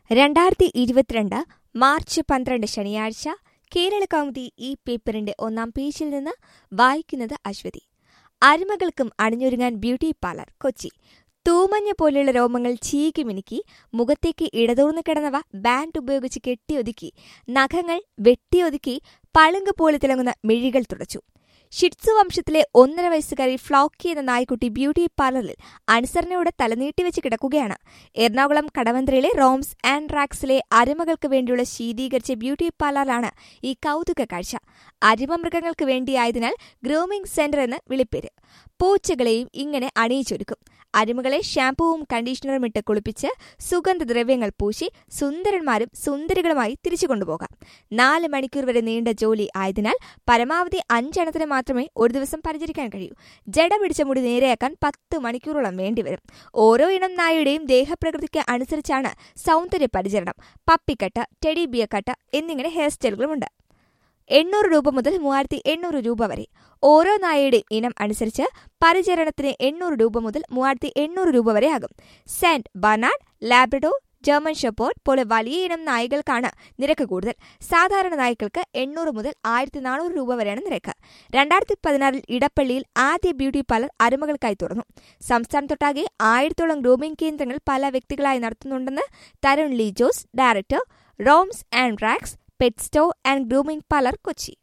രണ്ടായിരത്തി ഇരുപത്തിരണ്ട് മാർച്ച് പന്ത്രണ്ട് ശനിയാഴ്ച കേരള കൗമുദി ഈ പേപ്പറിന്റെ ഒന്നാം പേജിൽ നിന്ന് വായിക്കുന്നത് അശ്വതി അരുമകൾക്കും അണിഞ്ഞൊരുങ്ങാൻ ബ്യൂട്ടി പാർലർ കൊച്ചി തൂമഞ്ഞ പോലെയുള്ള രോമങ്ങൾ ചീകി മിനുക്കി മുഖത്തേക്ക് ഇടതൂർന്നു കിടന്നവ ബാൻഡ് ഉപയോഗിച്ച് കെട്ടിയൊതുക്കി നഖങ്ങൾ വെട്ടിയൊതുക്കി പളുങ്ക് പോലെ തിളങ്ങുന്ന മിഴികൾ തുടച്ചു ഷിറ്റ്സു വംശത്തിലെ ഒന്നര വയസ്സുകാരി ഫ്ലോക്കി എന്ന നായ്ക്കുട്ടി ബ്യൂട്ടി പാർലറിൽ അനുസരണയോടെ തലനീട്ടി വെച്ച് കിടക്കുകയാണ് എറണാകുളം കടവന്ത്രയിലെ റോംസ് ആൻഡ് റാക്സിലെ അരിമകൾക്ക് വേണ്ടിയുള്ള ശീതീകരിച്ച ബ്യൂട്ടി പാർലറാണ് ഈ കൗതുക കാഴ്ച അരിമ മൃഗങ്ങൾക്ക് വേണ്ടിയായതിനാൽ ഗ്രൂമിംഗ് സെന്റർ എന്ന് വിളിപ്പേര് പൂച്ചകളെയും ഇങ്ങനെ അണിയിച്ചൊരുക്കും അരിമകളെ ഷാമ്പുവും കണ്ടീഷണറും ഇട്ട് കുളിപ്പിച്ച് സുഗന്ധദ്രവ്യങ്ങൾ പൂശി സുന്ദരന്മാരും സുന്ദരികളുമായി തിരിച്ചു കൊണ്ടുപോകാം നാല് മണിക്കൂർ വരെ നീണ്ട ജോലി ആയതിനാൽ പരമാവധി അഞ്ചെണ്ണത്തിന് മാത്രമേ ഒരു ദിവസം പരിചരിക്കാൻ കഴിയൂ ജട പിടിച്ച മുടി നേരെയാക്കാൻ പത്ത് മണിക്കൂറോളം വേണ്ടിവരും ഓരോ ഇനം നായയുടെയും ദേഹപ്രകൃതിക്ക് അനുസരിച്ചാണ് സൗന്ദര്യ പരിചരണം പപ്പിക്കട്ട് ടെഡി ബിയർ കട്ട് എന്നിങ്ങനെ ഹെയർ സ്റ്റൈലുകളുമുണ്ട് എണ്ണൂറ് രൂപ മുതൽ മൂവായിരത്തി എണ്ണൂറ് രൂപ വരെ ഓരോ നായയുടെയും ഇനം അനുസരിച്ച് പരിചരണത്തിന് എണ്ണൂറ് രൂപ മുതൽ മൂവായിരത്തി എണ്ണൂറ് രൂപ വരെ ആകും Saint Bernard Labrador German shepherd പോലെ വലിയ ഇനം നായകൾക്കാണ് നിരക്ക് കൂടുതൽ സാധാരണ നായ്ക്കൾക്ക് എണ്ണൂറ് മുതൽ ആയിരത്തി നാനൂറ് രൂപ വരെയാണ് നിരക്ക് രണ്ടായിരത്തി പതിനാറിൽ ഇടപ്പള്ളിയിൽ ആദ്യ ബ്യൂട്ടി പാർലർ അരുമകൾക്കായി തുറന്നു സംസ്ഥാനത്തൊട്ടാകെ ആയിരത്തോളം ഗ്രൂമിംഗ് കേന്ദ്രങ്ങൾ പല വ്യക്തികളായി നടത്തുന്നുണ്ടെന്ന് Tarun Lee Jose director Roms and Racks pet store and grooming parlour Kochi